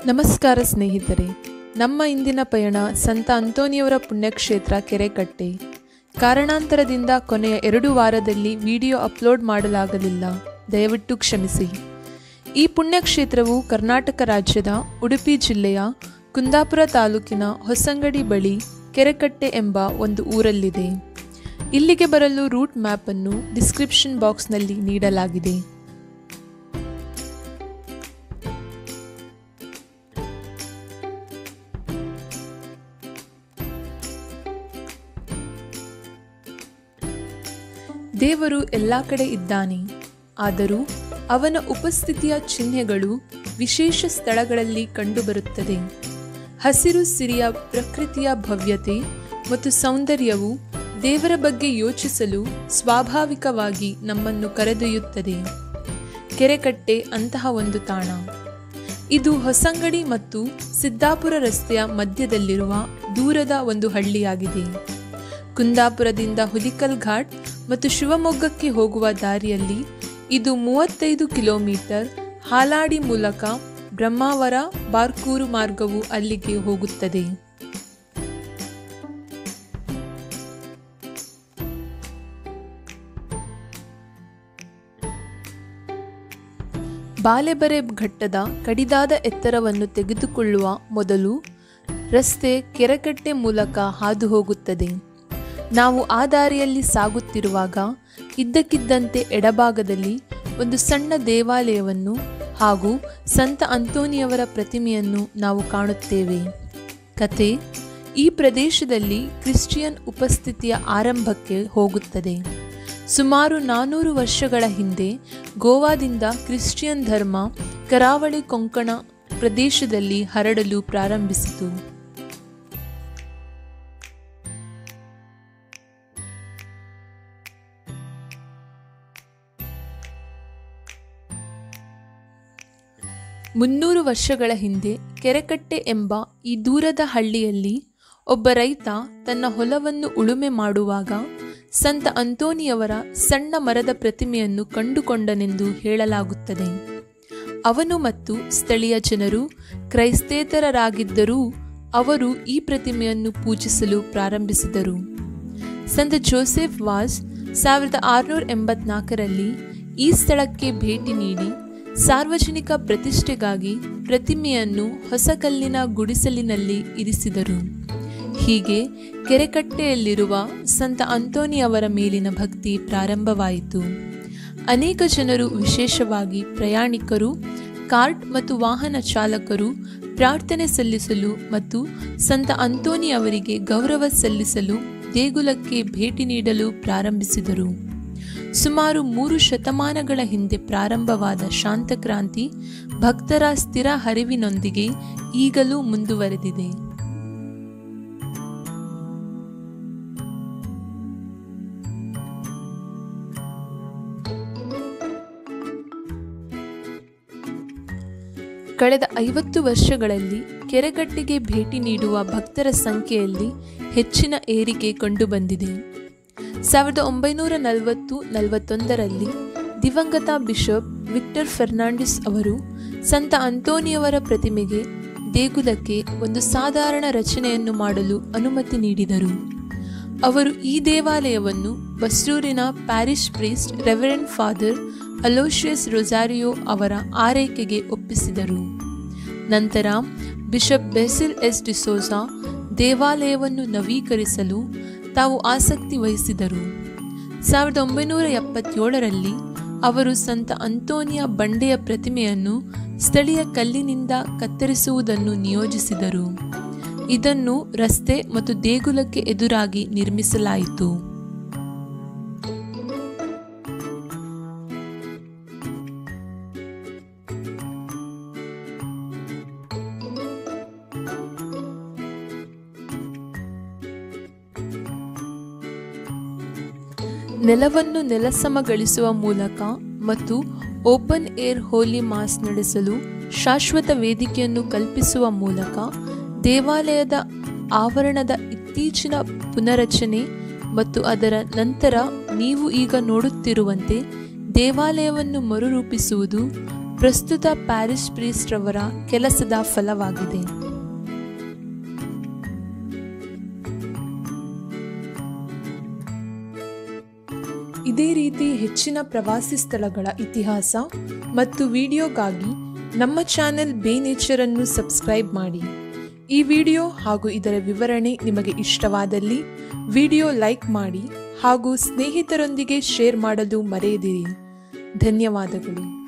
ನಮಸ್ಕಾರ ಸ್ನೇಹಿತರೆ ನಮ್ಮ ಇಂದಿನ ಪಯಣ ಸಂತ ಅಂತೋನಿಯವರ ಪುಣ್ಯಕ್ಷೇತ್ರ ಕೆರೆಕಟ್ಟೆ ಕಾರಣಾಂತರದಿಂದ ಕೊನೆಯ ಎರಡು ವಾರದಲ್ಲಿ ವಿಡಿಯೋ ಅಪ್ಲೋಡ್ ಮಾಡಲಾಗಲಿಲ್ಲ ದಯವಿಟ್ಟು ಕ್ಷಮಿಸಿ ಈ ಪುಣ್ಯಕ್ಷೇತ್ರವು ಕರ್ನಾಟಕ ರಾಜ್ಯದ ಉಡುಪಿ ಜಿಲ್ಲೆಯ ಕುಂದಾಪುರ ತಾಲೂಕಿನ ಹೊಸಂಗಡಿ ಬಳಿ ಕೆರೆಕಟ್ಟೆ ಎಂಬ ಒಂದು ಊರಲ್ಲಿದೆ ಇಲ್ಲಿಗೆ ಬರಲು ರೂಟ್ ಮ್ಯಾಪ್ ಅನ್ನು ಡಿಸ್ಕ್ರಿಪ್ಷನ್ ಬಾಕ್ಸ್ನಲ್ಲಿ ನೀಡಲಾಗಿದೆ ದೇವರು ಎಲ್ಲ ಕಡೆ ಇದ್ದಾನೆ ಆದರೂ ಅವನ ಉಪಸ್ಥಿತಿಯ ಚಿಹ್ನೆಗಳು ವಿಶೇಷ ಸ್ಥಳಗಳಲ್ಲಿ ಕಂಡುಬರುತ್ತದೆ ಹಸಿರು ಸಿರಿಯ ಪ್ರಕೃತಿಯ ಭವ್ಯತೆ ಮತ್ತು ಸೌಂದರ್ಯವು ದೇವರ ಬಗ್ಗೆ ಯೋಚಿಸಲು ಸ್ವಾಭಾವಿಕವಾಗಿ ನಮ್ಮನ್ನು ಕರೆದೊಯ್ಯುತ್ತದೆ ಕೆರೆಕಟ್ಟೆ ಅಂತಹ ಒಂದು ತಾಣ ಇದು ಹೊಸಂಗಡಿ ಮತ್ತು ಸಿದ್ದಾಪುರ ರಸ್ತೆಯ ಮಧ್ಯದಲ್ಲಿರುವ ದೂರದ ಒಂದು ಹಳ್ಳಿಯಾಗಿದೆ ಕುಂದಾಪುರದಿಂದ ಹುಲಿಕಲ್ ಘಾಟ್ ಮತ್ತು ಶಿವಮೊಗ್ಗಕ್ಕೆ ಹೋಗುವ ದಾರಿಯಲ್ಲಿ ಇದು ಮೂವತ್ತೈದು ಕಿಲೋಮೀಟರ್ ಹಾಲಾಡಿ ಮೂಲಕ ಬ್ರಹ್ಮಾವರ ಬಾರ್ಕೂರು ಮಾರ್ಗವು ಅಲ್ಲಿಗೆ ಹೋಗುತ್ತದೆ ಬಾಲೆಬರೆ ಘಟ್ಟದ ಕಡಿದಾದ ಎತ್ತರವನ್ನು ತೆಗೆದುಕೊಳ್ಳುವ ಮೊದಲು ರಸ್ತೆ ಕೆರೆಕಟ್ಟೆ ಮೂಲಕ ಹಾದು ಹೋಗುತ್ತದೆ ನಾವು ಆ ದಾರಿಯಲ್ಲಿ ಸಾಗುತ್ತಿರುವಾಗ ಇದ್ದಕ್ಕಿದ್ದಂತೆ ಎಡಭಾಗದಲ್ಲಿ ಒಂದು ಸಣ್ಣ ದೇವಾಲಯವನ್ನು ಹಾಗೂ ಸಂತ ಅಂತೋನಿಯವರ ಪ್ರತಿಮೆಯನ್ನು ನಾವು ಕಾಣುತ್ತೇವೆ ಕತೆ ಈ ಪ್ರದೇಶದಲ್ಲಿ ಕ್ರಿಶ್ಚಿಯನ್ ಉಪಸ್ಥಿತಿಯ ಆರಂಭಕ್ಕೆ ಹೋಗುತ್ತದೆ ಸುಮಾರು ನಾನೂರು ವರ್ಷಗಳ ಹಿಂದೆ ಗೋವಾದಿಂದ ಕ್ರಿಶ್ಚಿಯನ್ ಧರ್ಮ ಕರಾವಳಿ ಕೊಂಕಣ ಪ್ರದೇಶದಲ್ಲಿ ಹರಡಲು ಪ್ರಾರಂಭಿಸಿತು ಮುನ್ನೂರು ವರ್ಷಗಳ ಹಿಂದೆ ಕೆರೆಕಟ್ಟೆ ಎಂಬ ಈ ದೂರದ ಹಳ್ಳಿಯಲ್ಲಿ ಒಬ್ಬ ರೈತ ತನ್ನ ಹೊಲವನ್ನು ಉಳುಮೆ ಮಾಡುವಾಗ ಸಂತ ಅಂತೋನಿಯವರ ಸಣ್ಣ ಮರದ ಪ್ರತಿಮೆಯನ್ನು ಕಂಡುಕೊಂಡನೆಂದು ಹೇಳಲಾಗುತ್ತದೆ ಅವನು ಮತ್ತು ಸ್ಥಳೀಯ ಜನರು ಕ್ರೈಸ್ತೇತರರಾಗಿದ್ದರೂ ಅವರು ಈ ಪ್ರತಿಮೆಯನ್ನು ಪೂಜಿಸಲು ಪ್ರಾರಂಭಿಸಿದರು ಸಂತ ಜೋಸೆಫ್ ವಾಸ್ ಸಾವಿರದ ಆರುನೂರ ಎಂಬತ್ನಾಲ್ಕರಲ್ಲಿ ಈ ಸ್ಥಳಕ್ಕೆ ಭೇಟಿ ನೀಡಿ ಸಾರ್ವಜನಿಕ ಪ್ರತಿಷ್ಠೆಗಾಗಿ ಪ್ರತಿಮೆಯನ್ನು ಹೊಸ ಕಲ್ಲಿನ ಗುಡಿಸಲಿನಲ್ಲಿ ಇರಿಸಿದರು ಹೀಗೆ ಕೆರೆಕಟ್ಟೆಯಲ್ಲಿರುವ ಸಂತ ಅಂತೋನಿಯವರ ಮೇಲಿನ ಭಕ್ತಿ ಪ್ರಾರಂಭವಾಯಿತು ಅನೇಕ ಜನರು ವಿಶೇಷವಾಗಿ ಪ್ರಯಾಣಿಕರು ಕಾರ್ಟ್ ಮತ್ತು ವಾಹನ ಚಾಲಕರು ಪ್ರಾರ್ಥನೆ ಸಲ್ಲಿಸಲು ಮತ್ತು ಸಂತ ಅಂತೋನಿ ಅವರಿಗೆ ಗೌರವ ಸಲ್ಲಿಸಲು ದೇಗುಲಕ್ಕೆ ಭೇಟಿ ನೀಡಲು ಪ್ರಾರಂಭಿಸಿದರು ಸುಮಾರು ಮೂರು ಶತಮಾನಗಳ ಹಿಂದೆ ಪ್ರಾರಂಭವಾದ ಶಾಂತಕ್ರಾಂತಿ ಭಕ್ತರ ಸ್ಥಿರ ಹರಿವಿನೊಂದಿಗೆ ಈಗಲೂ ಮುಂದುವರೆದಿದೆ ಕಳೆದ ಐವತ್ತು ವರ್ಷಗಳಲ್ಲಿ ಕೆರೆಗಟ್ಟೆಗೆ ಭೇಟಿ ನೀಡುವ ಭಕ್ತರ ಸಂಖ್ಯೆಯಲ್ಲಿ ಹೆಚ್ಚಿನ ಏರಿಕೆ ಕಂಡುಬಂದಿದೆ ಸಾವಿರದ ಒಂಬೈನೂರ ನಲವತ್ತು ನಲವತ್ತೊಂದರಲ್ಲಿ ದಿವಂಗತ ಬಿಷಪ್ ವಿಕ್ಟರ್ ಫೆರ್ನಾಂಡಿಸ್ ಅವರು ಸಂತ ಅಂತೋನಿಯವರ ಪ್ರತಿಮೆಗೆ ದೇಗುಲಕ್ಕೆ ಒಂದು ಸಾಧಾರಣ ರಚನೆಯನ್ನು ಮಾಡಲು ಅನುಮತಿ ನೀಡಿದರು ಅವರು ಈ ದೇವಾಲಯವನ್ನು ಬಸ್ರೂರಿನ parish priest reverend father Aloysius Rosario ಅವರ ಆರೈಕೆಗೆ ಒಪ್ಪಿಸಿದರು ನಂತರ ಬಿಷಪ್ ಬೆಸಿಲ್ ಎಸ್ ಡಿಸೋಸಾ ದೇವಾಲಯವನ್ನು ನವೀಕರಿಸಲು ತಾವು ಆಸಕ್ತಿ ವಹಿಸಿದರು ಸಾವಿರದ ಒಂಬೈನೂರ ಎಪ್ಪತ್ತೇಳರಲ್ಲಿ ಅವರು ಸಂತ ಅಂತೋನಿಯ ಬಂಡೆಯ ಪ್ರತಿಮೆಯನ್ನು ಸ್ಥಳೀಯ ಕಲ್ಲಿನಿಂದ ಕತ್ತರಿಸುವುದನ್ನು ನಿಯೋಜಿಸಿದರು ಇದನ್ನು ರಸ್ತೆ ಮತ್ತು ದೇಗುಲಕ್ಕೆ ಎದುರಾಗಿ ನಿರ್ಮಿಸಲಾಯಿತು ನೆಲವನ್ನು ನೆಲಸಮಗೊಳಿಸುವ ಮೂಲಕ ಮತ್ತು ಓಪನ್ ಏರ್ ಹೋಲಿ ಮಾಸ್ ನಡೆಸಲು ಶಾಶ್ವತ ವೇದಿಕೆಯನ್ನು ಕಲ್ಪಿಸುವ ಮೂಲಕ ದೇವಾಲಯದ ಆವರಣದ ಇತ್ತೀಚಿನ ಪುನರಚನೆ ಮತ್ತು ಅದರ ನಂತರ ನೀವು ಈಗ ನೋಡುತ್ತಿರುವಂತೆ ದೇವಾಲಯವನ್ನು ಮರುರೂಪಿಸುವುದು ಪ್ರಸ್ತುತ ಪ್ಯಾರಿಸ್ ಪ್ರೀಸ್ಟ್ ರವರ ಕೆಲಸದ ಫಲವಾಗಿದೆ ಇದೇ ರೀತಿ ಹೆಚ್ಚಿನ ಪ್ರವಾಸಿ ಸ್ಥಳಗಳ ಇತಿಹಾಸ ಮತ್ತು ವಿಡಿಯೋಗಾಗಿ ನಮ್ಮ ಚಾನೆಲ್ ಬೇ ನೇಚರ್ ಅನ್ನು ಸಬ್ಸ್ಕ್ರೈಬ್ ಮಾಡಿ ಈ ವಿಡಿಯೋ ಹಾಗೂ ಇದರ ವಿವರಣೆ ನಿಮಗೆ ಇಷ್ಟವಾದಲ್ಲಿ ವಿಡಿಯೋ ಲೈಕ್ ಮಾಡಿ ಹಾಗೂ ಸ್ನೇಹಿತರೊಂದಿಗೆ ಶೇರ್ ಮಾಡಲು ಮರೆಯದಿರಿ ಧನ್ಯವಾದಗಳು